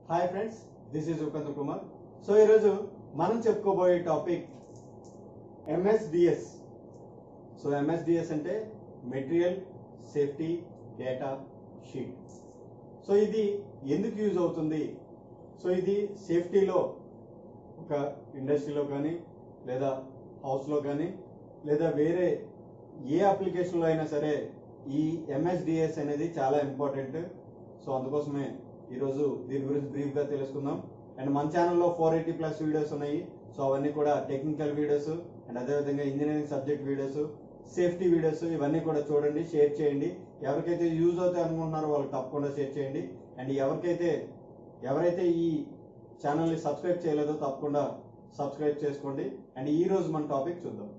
hi friends this is Upendra Kumar so ఈరోజు మనం చెప్పుకోబోయే టాపిక్ ఎంఎస్డిఎస్ సో ఎంఎస్డిఎస్ అంటే material safety data sheet so ఇది ఎందుకు యూజ్ అవుతుంది సో ఇది సేఫ్టీలో ఒక ఇండస్ట్రీలో కానీ లేదా హౌస్లో కానీ లేదా వేరే ఏ అప్లికేషన్లో అయినా సరే ఈ ఎంఎస్డిఎస్ అనేది చాలా ఇంపార్టెంట్ సో అందుకోసమే ఈరోజు దీని గురించి బ్రీఫ్గా తెలుసుకుందాం అండ్ మన ఛానల్లో ఫోర్ ఎయిటీ ప్లస్ వీడియోస్ ఉన్నాయి సో అవన్నీ కూడా టెక్నికల్ వీడియోస్ అండ్ అదేవిధంగా engineering subject videos safety videos ఇవన్నీ కూడా చూడండి షేర్ చేయండి ఎవరికైతే యూజ్ అవుతాయి అనుకుంటున్నారో వాళ్ళకి తప్పకుండా షేర్ చేయండి అండ్ ఎవరికైతే ఎవరైతే ఈ ఛానల్ని సబ్స్క్రైబ్ చేయలేదో తప్పకుండా సబ్స్క్రైబ్ చేసుకోండి అండ్ ఈ రోజు మన టాపిక్ చూద్దాం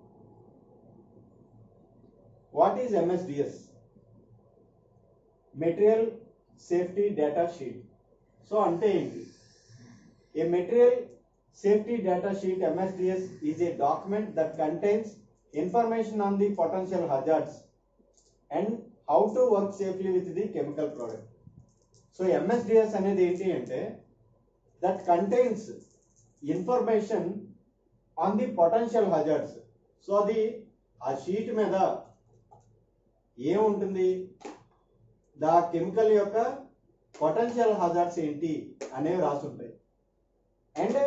what is MSDS material safety data sheet so అంటే ఏంటి a material safety data sheet MSDS is a document that contains information on the potential hazards and how to work safely with the chemical product so MSDS అనేది ఏంటి అంటే that contains information on the potential hazards so అది ఆ sheet మీద ఏముంటుంది the chemical యొక్క potential hazards ఏంటి అనేవి రాసుంటాయి అండ్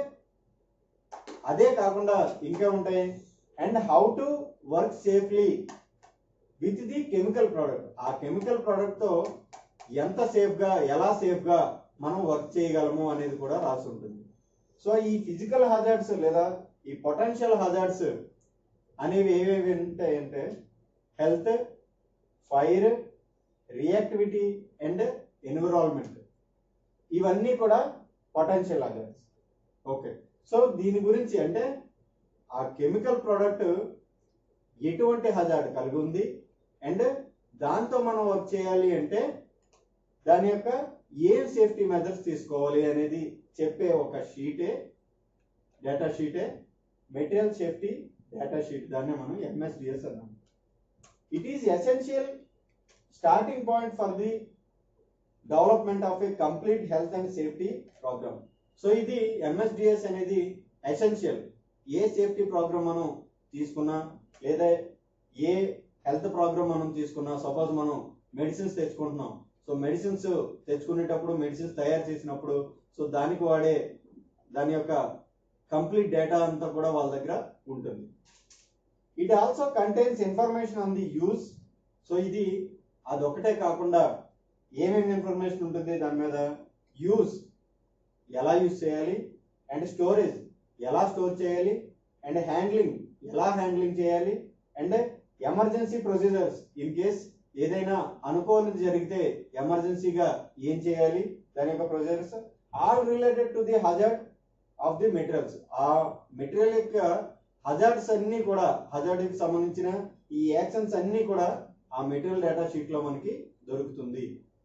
అదే కాకుండా ఇంకా ఉంటాయి and how to work safely with the chemical product ఆ కెమికల్ ప్రోడక్ట్ తో ఎంత సేఫ్ గా ఎలా సేఫ్ గా మనం వర్క్ చేయగలము అనేది కూడా రాసి ఉంటుంది సో ఈ ఫిజికల్ హజార్డ్స్ లేదా ఈ పొటెన్షియల్ హజార్డ్స్ అనేవి ఏవేవి ఉంటాయంటే health fire reactivity and environment ఇవన్నీ కూడా పొటెన్షియల్ హజార్డ్స్ ఓకే సో దీని గురించి అంటే ఆ కెమికల్ ప్రోడక్ట్ ఎటువంటి హజార్డ్ కలిగి ఉంది అండ్ దాంతో మనం వర్క్ చేయాలి అంటే దాని యొక్క ఏం సేఫ్టీ మెజర్స్ తీసుకోవాలి అనేది చెప్పే ఒక షీటే డేటా షీటే మెటీరియల్ సేఫ్టీ డేటా షీట్ దాన్ని మనం ఎంఎస్డిఎస్ అన్నాం it is essential starting point for the development of a complete health and safety programme so ఇది ఎంఎస్డిఎస్ అనేది ఎసెన్షియల్ ఏ సేఫ్టీ ప్రోగ్రామ్ మనం తీసుకున్నా లేదా ఏ హెల్త్ ప్రోగ్రామ్ మనం తీసుకున్నా సపోజ్ మనం మెడిసిన్స్ తెచ్చుకుంటున్నాం సో మెడిసిన్స్ తెచ్చుకునేటప్పుడు మెడిసిన్స్ తయారు చేసినప్పుడు సో దానికి వాడే దాని యొక్క కంప్లీట్ డేటా అంతా కూడా వాళ్ళ దగ్గర ఉంటుంది it also contains information on the use so ఇది అదొకటే కాకుండా ఏమేమి ఇన్ఫర్మేషన్ ఉంటుంది దాని మీద యూస్ ఎలా యూస్ చేయాలి అండ్ స్టోరేజ్ ఎలా స్టోర్ చేయాలి అండ్ హ్యాండ్లింగ్ ఎలా హ్యాండ్లింగ్ చేయాలి and emergency procedures in case ఏదైనా అనుకోనిది జరిగితే ఎమర్జెన్సీగా ఏం చేయాలి దాని యొక్క procedures all related to the hazard of the materials ఆ మెటీరియల్ యొక్క హజార్డ్స్ అన్ని కూడా హజార్డ్ కి సంబంధించిన ఈ యాక్షన్స్ అన్ని కూడా ఆ మెటీరియల్ డేటా షీట్ లో మనకి దొరుకుతుంది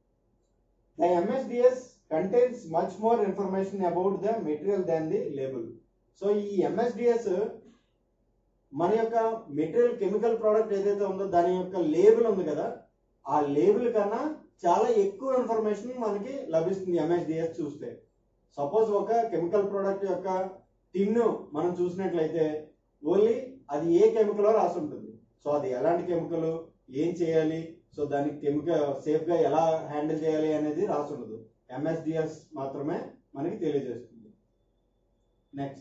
the MSDS contains much more information about the material than the label so ఈ ఎంఎస్డిఎస్ మన యొక్క మెటీరియల్ కెమికల్ ప్రోడక్ట్ ఏదైతే ఉందో దాని యొక్క లేబుల్ ఉంది కదా ఆ లేబుల్ కన్నా చాలా ఎక్కువ ఇన్ఫర్మేషన్ మనకి లభిస్తుంది ఎంఎస్డిఎస్ చూస్తే సపోజ్ ఒక కెమికల్ ప్రోడక్ట్ యొక్క టిన్ మనం చూసినట్లయితే ఓన్లీ అది ఏ కెమికల్ రాసి ఉంటుంది సో అది ఎలాంటి కెమికల్ ఏం చేయాలి సో దానికి కెమికల్ సేఫ్ గా ఎలా హ్యాండిల్ చేయాలి అనేది రాసి ఉండదు ఎంఎస్డిఎస్ మాత్రమే మనకి తెలియజేస్తుంది next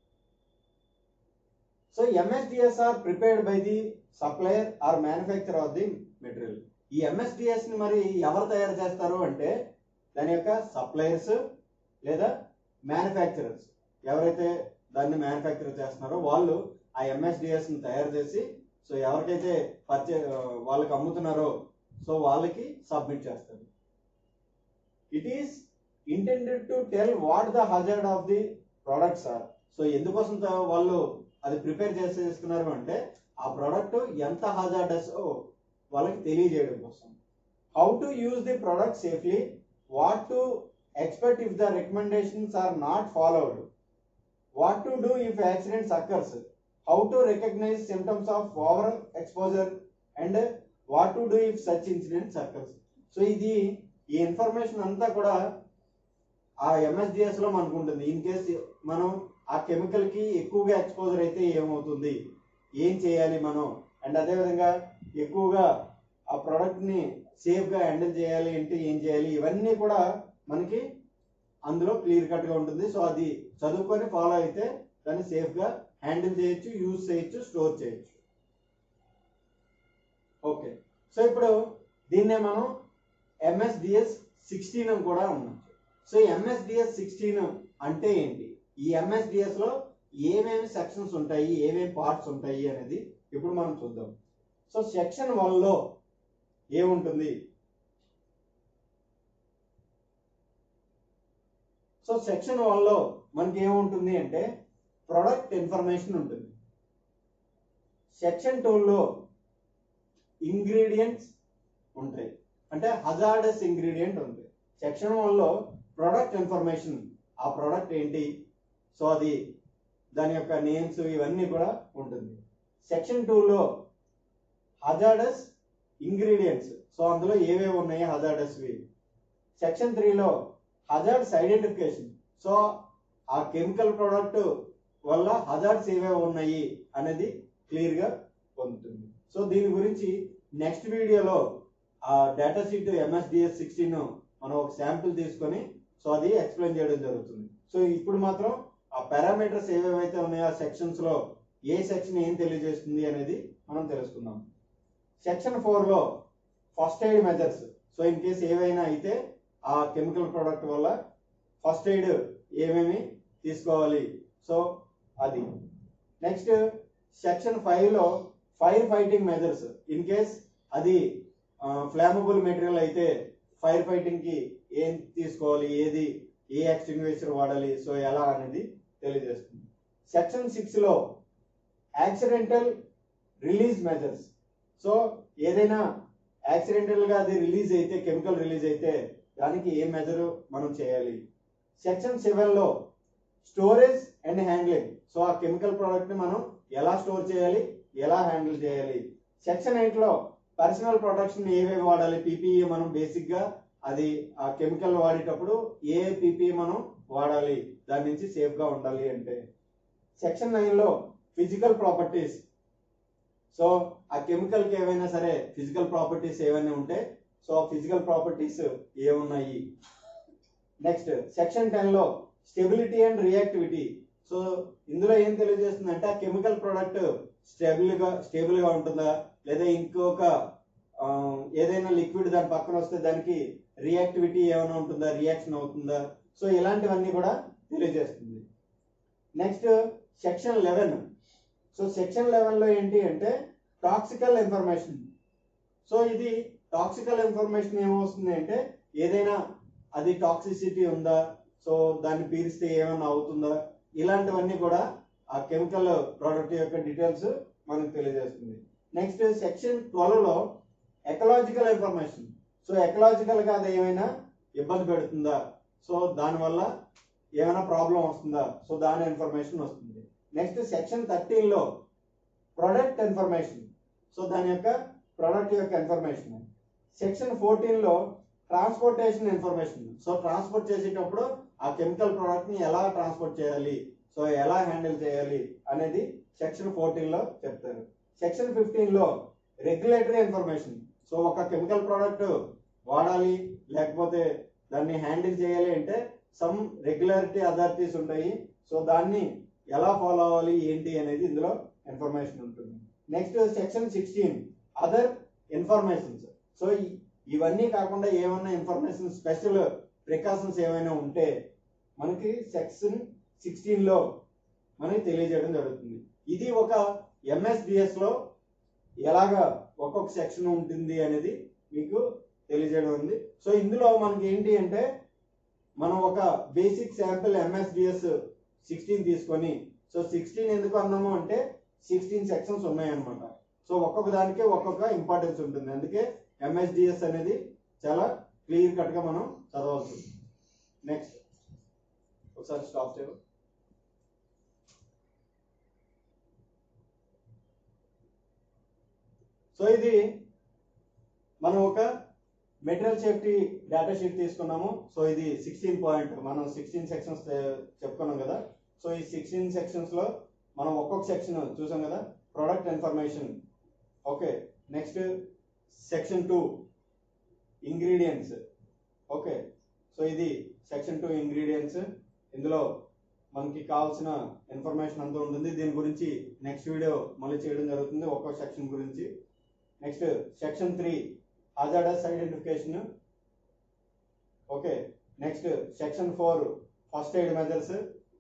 so MSDS are prepared by the supplier or manufacture of the material ఈ ఎంఎస్డిఎస్ ని మరి ఎవరు తయారు చేస్తారు అంటే దాని యొక్క సప్లయర్స్ లేదా మ్యానుఫ్యాక్చరర్స్ ఎవరైతే దాన్ని మ్యానుఫ్యాక్చర్ చేస్తున్నారో వాళ్ళు ఆ ఎంఎస్డిఎస్ ని తయారు చేసి సో ఎవరికైతే పర్చే వాళ్ళకి అమ్ముతున్నారో సో వాళ్ళకి సబ్మిట్ చేస్తారు it is intended to tell what the hazard of the products are so ఎందుకోసం త- వాళ్ళు అది ప్రిపేర్ చేసేస్తున్నారు అంటే ఆ ప్రోడక్ట్ ఎంత హజార్డస్ వాళ్ళకి తెలియజేయడం కోసం how to use the product safely what to expect if the recommendations are not followed what to do if accidents occurs how to recognise symptoms of over exposure and what to do if such incidents occurs so ఇది ఈ information అంతా కూడా ఆ MSDS లో మనకు ఉంటుంది in case మనం ఆ కెమికల్ కి ఎక్కువగా ఎక్స్పోజర్ అయితే ఏమవుతుంది ఏం చేయాలి మనం అండ్ అదేవిధంగా ఎక్కువగా ఆ ప్రోడక్ట్ ని సేఫ్ గా హ్యాండిల్ చేయాలి అంటే ఏం చేయాలి ఇవన్నీ కూడా మనకి అందులో క్లియర్ కట్ గా ఉంటుంది సో అది చదువుకొని ఫాలో అయితే దాన్ని సేఫ్ గా హ్యాండిల్ చేయొచ్చు యూజ్ చేయొచ్చు స్టోర్ చేయొచ్చు ఓకే సో ఇప్పుడు దీన్నే మనం ఎంఎస్డిఎస్ సిక్స్టీన్ అని కూడా ఉన్నాం సో ఎంఎస్డిఎస్ సిక్స్టీన్ అంటే ఏంటి ఈ ఎంఎస్డిఎస్ లో ఏమేమి సెక్షన్స్ ఉంటాయి ఏమేమి పార్ట్స్ ఉంటాయి అనేది ఇప్పుడు మనం చూద్దాం సో సెక్షన్ వన్ లో ఏముంటుంది సో సెక్షన్ వన్ లో మనకి ఏముంటుంది అంటే ప్రొడక్ట్ ఇన్ఫర్మేషన్ ఉంటుంది సెక్షన్ లో ఇంగ్రీడియంట్స్ ఉంటాయి అంటే హజార్డస్ ఇంగ్రీడియంట్ ఉంది సెక్షన్ వన్ లో ప్రొడక్ట్ ఇన్ఫర్మేషన్ ఆ ప్రొడక్ట్ ఏంటి సో అది దాని యొక్క నేమ్స్ ఇవన్నీ కూడా ఉంటుంది సెక్షన్ లో హజార్డస్ ఇంగ్రీడియంట్స్ సో అందులో ఏవేవి ఉన్నాయి హజార్డస్వి సెక్షన్ త్రీలో హజార్డ్స్ ఐడెంటిఫికేషన్ సో ఆ కెమికల్ ప్రోడక్ట్ వల్ల హజార్డ్స్ ఏవేవి ఉన్నాయి అనేది క్లియర్ గా పొందుతుంది సో దీని గురించి నెక్స్ట్ వీడియోలో ఆ డేటా షీట్ ఎంఎస్డిఎస్ సిక్స్టీన్ మనం ఒక శాంపిల్ తీసుకొని సో అది ఎక్స్ప్లెయిన్ చేయడం జరుగుతుంది సో ఇప్పుడు మాత్రం ఆ పారామీటర్స్ ఏవేవైతే ఉన్నాయో ఆ సెక్షన్స్ లో ఏ సెక్షన్ ఏం తెలియజేస్తుంది అనేది మనం తెలుసుకుందాం సెక్షన్ ఫోర్ లో first aid measures so in case ఏవైనా అయితే ఆ కెమికల్ ప్రోడక్ట్ వల్ల ఫస్ట్ ఎయిడ్ ఏమేమి తీసుకోవాలి సో అది నెక్స్ట్ సెక్షన్ ఫైవ్ లో fire fighting measures in case అది ఫ్లామబుల్ మెటీరియల్ అయితే ఫైర్ ఫైటింగ్ కి ఏం తీసుకోవాలి ఏది ఏ ఎక్స్టింగ్విషర్ వాడాలి సో ఎలా అనేది తెలియజేస్తుంది సెక్షన్ సిక్స్ లో యాక్సిడెంటల్ రిలీజ్ మెజర్స్ సో ఏదైనా యాక్సిడెంటల్ గా అది రిలీజ్ అయితే కెమికల్ రిలీజ్ అయితే దానికి ఏ మెజర్ మనం చేయాలి సెక్షన్ సెవెన్ లో స్టోరేజ్ అండ్ హ్యాండ్లింగ్ సో ఆ కెమికల్ ప్రోడక్ట్ ని మనం ఎలా స్టోర్ చేయాలి ఎలా హ్యాండిల్ చేయాలి సెక్షన్ ఎయిట్ లో పర్సనల్ ప్రొటెక్షన్ ఏవేవి వాడాలి పీపీఈ మనం బేసిక్ గా అది ఆ కెమికల్ వాడేటప్పుడు ఏ పీపీఈ మనం వాడాలి దాని నుంచి సేఫ్ గా ఉండాలి అంటే సెక్షన్ నైన్ లో ఫిజికల్ ప్రాపర్టీస్ సో ఆ కెమికల్ కి ఏవైనా సరే ఫిజికల్ ప్రాపర్టీస్ ఏవైనా ఉంటే సో ఫిజికల్ ప్రాపర్టీస్ ఏమున్నాయి నెక్స్ట్ సెక్షన్ టెన్ లో స్టెబిలిటీ అండ్ రియాక్టివిటీ సో ఇందులో ఏం తెలియజేస్తుంది అంటే ఆ కెమికల్ ప్రోడక్ట్ స్టేబుల్ గా స్టేబుల్ గా ఉంటుందా లేదా ఇంకొక ఆ, ఏదైనా లిక్విడ్ దాని పక్కన వస్తే దానికి రియాక్టివిటీ ఏమైనా ఉంటుందా రియాక్షన్ అవుతుందా సో ఇలాంటివన్నీ కూడా తెలియజేస్తుంది next section eleven so section eleven లో ఏంటి అంటే టాక్సికల్ ఇన్ఫర్మేషన్ సో ఇది టాక్సికల్ ఇన్ఫర్మేషన్ ఏమవుతుంది అంటే ఏదైనా అది టాక్సిసిటీ ఉందా సో దాన్ని పీలిస్తే ఏమైనా అవుతుందా ఇలాంటివన్నీ కూడా ఆ కెమికల్ ప్రోడక్ట్ యొక్క డీటెయిల్స్ మనకు తెలియజేస్తుంది నెక్స్ట్ సెక్షన్ ట్వెల్వ్ లో ఎకలాజికల్ ఇన్ఫర్మేషన్ సో ఎకలాజికల్ గా అది ఏమైనా ఇబ్బంది పెడుతుందా సో దానివల్ల ఏమైనా ప్రాబ్లం వస్తుందా సో దాని ఇన్ఫర్మేషన్ వస్తుంది నెక్స్ట్ సెక్షన్ థర్టీన్ లో ప్రొడక్ట్ ఇన్ఫర్మేషన్ సో దాని యొక్క ప్రొడక్ట్ యొక్క ఇన్ఫర్మేషన్ సెక్షన్ ఫోర్టీన్ లో ట్రాన్స్పోర్టేషన్ ఇన్ఫర్మేషన్ సో ట్రాన్స్పోర్ట్ చేసేటప్పుడు ఆ కెమికల్ ప్రోడక్ట్ ని ఎలా ట్రాన్స్పోర్ట్ చేయాలి సో ఎలా హ్యాండిల్ చేయాలి అనేది సెక్షన్ ఫోర్టీన్ లో చెప్తారు సెక్షన్ ఫిఫ్టీన్ లో రెగ్యులేటరీ ఇన్ఫర్మేషన్ సో ఒక కెమికల్ ప్రోడక్ట్ వాడాలి లేకపోతే దాన్ని హ్యాండిల్ చేయాలి అంటే సమ్ రెగ్యులారిటీ అథారిటీస్ ఉంటాయి సో దాన్ని ఎలా ఫాలో అవ్వాలి ఏంటి అనేది ఇందులో ఇన్ఫర్మేషన్ ఉంటుంది next section sixteen other informations so ఇవన్నీ కాకుండా ఏమైనా ఇన్ఫర్మేషన్ స్పెషల్ ప్రికాషన్స్ ఏమైనా ఉంటే మనకి సెక్షన్ సిక్స్టీన్ లో మనకి తెలియజేయడం జరుగుతుంది ఇది ఒక ఎంఎస్డిఎస్ లో ఎలాగా ఒక్కొక్క సెక్షన్ ఉంటుంది అనేది మీకు తెలియజేయడం ఉంది సో ఇందులో మనకి ఏంటి అంటే మనం ఒక బేసిక్ శాంపిల్ ఎంఎస్డిఎస్ సిక్స్టీన్ తీసుకొని సో సిక్స్టీన్ ఎందుకు అన్నాము అంటే సిక్స్టీన్ సెక్షన్స్ ఉన్నాయన్నమాట సో ఒక్కొక్క దానికి ఒక్కొక్క ఇంపార్టెన్స్ ఉంటుంది అందుకే ఎంఎస్డిఎస్ అనేది చాలా క్లియర్ కట్ గా మనం చదవాల్సి ఉంది నెక్స్ట్ ఒకసారి స్టాప్ చేయ సో ఇది మనం ఒక మెటీరియల్ సేఫ్టీ డేటా షీట్ తీసుకున్నాము సో ఇది సిక్స్టీన్ పాయింట్ మనం సిక్స్టీన్ సెక్షన్స్ చెప్పుకున్నాం కదా సో ఈ సిక్స్టీన్ సెక్షన్స్ లో మనం ఒక్కొక్క సెక్షన్ చూసాం కదా product information okay next section two ingredients okay so ఇది సెక్షన్ టూ ఇంగ్రీడియంట్స్ ఇందులో మనకి కావాల్సిన ఇన్ఫర్మేషన్ అంతా ఉంటుంది దీని గురించి నెక్స్ట్ వీడియో మళ్ళీ చేయడం జరుగుతుంది ఒక్కొక్క సెక్షన్ గురించి next section three hazardous identification okay next section four first aid measures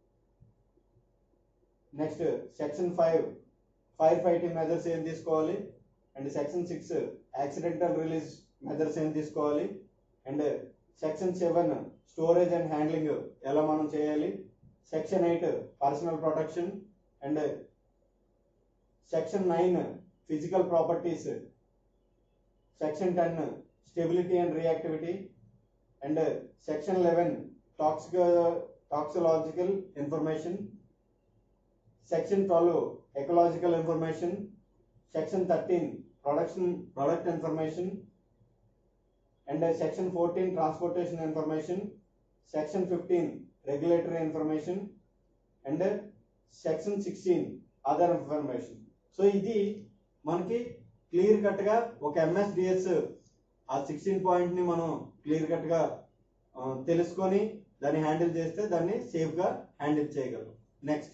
next section five fire fighting measures ఏం తీసుకోవాలి and section six accidental release measures ఏం తీసుకోవాలి and section seven storage and handling ఎలా మనం చేయాలి section eight personal protection and section nine physical properties section ten stability and reactivity and section eleven toxic toxicological information section twelve ecological information section thirteen production product information and section fourteen transportation information section fifteen regulatory information and section sixteen other information so ఇది మనకి clear cut గా ఒక MSDS ఆ sixteen point ని మనం clear cut గా ఆ, తెలుసుకొని దాన్ని హ్యాండిల్ చేస్తే దాన్ని సేఫ్ గా హ్యాండిల్ చేయగలం నెక్స్ట్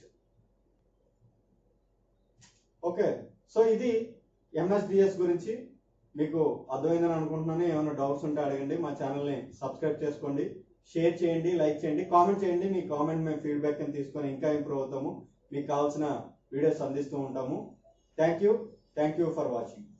ఓకే సో ఇది ఎంఎస్డిఎస్ గురించి మీకు అర్థమైందని అనుకుంటున్నాను ఏమైనా డౌట్స్ ఉంటే అడగండి మా ఛానల్ని సబ్స్క్రైబ్ చేసుకోండి షేర్ చేయండి లైక్ చేయండి కామెంట్ చేయండి మీ కామెంట్ మేము ఫీడ్బ్యాక్ ని తీసుకొని ఇంకా ఇంప్రూవ్ అవుతాము మీకు కావాల్సిన వీడియోస్ అందిస్తూ ఉంటాము thank you thank you for watching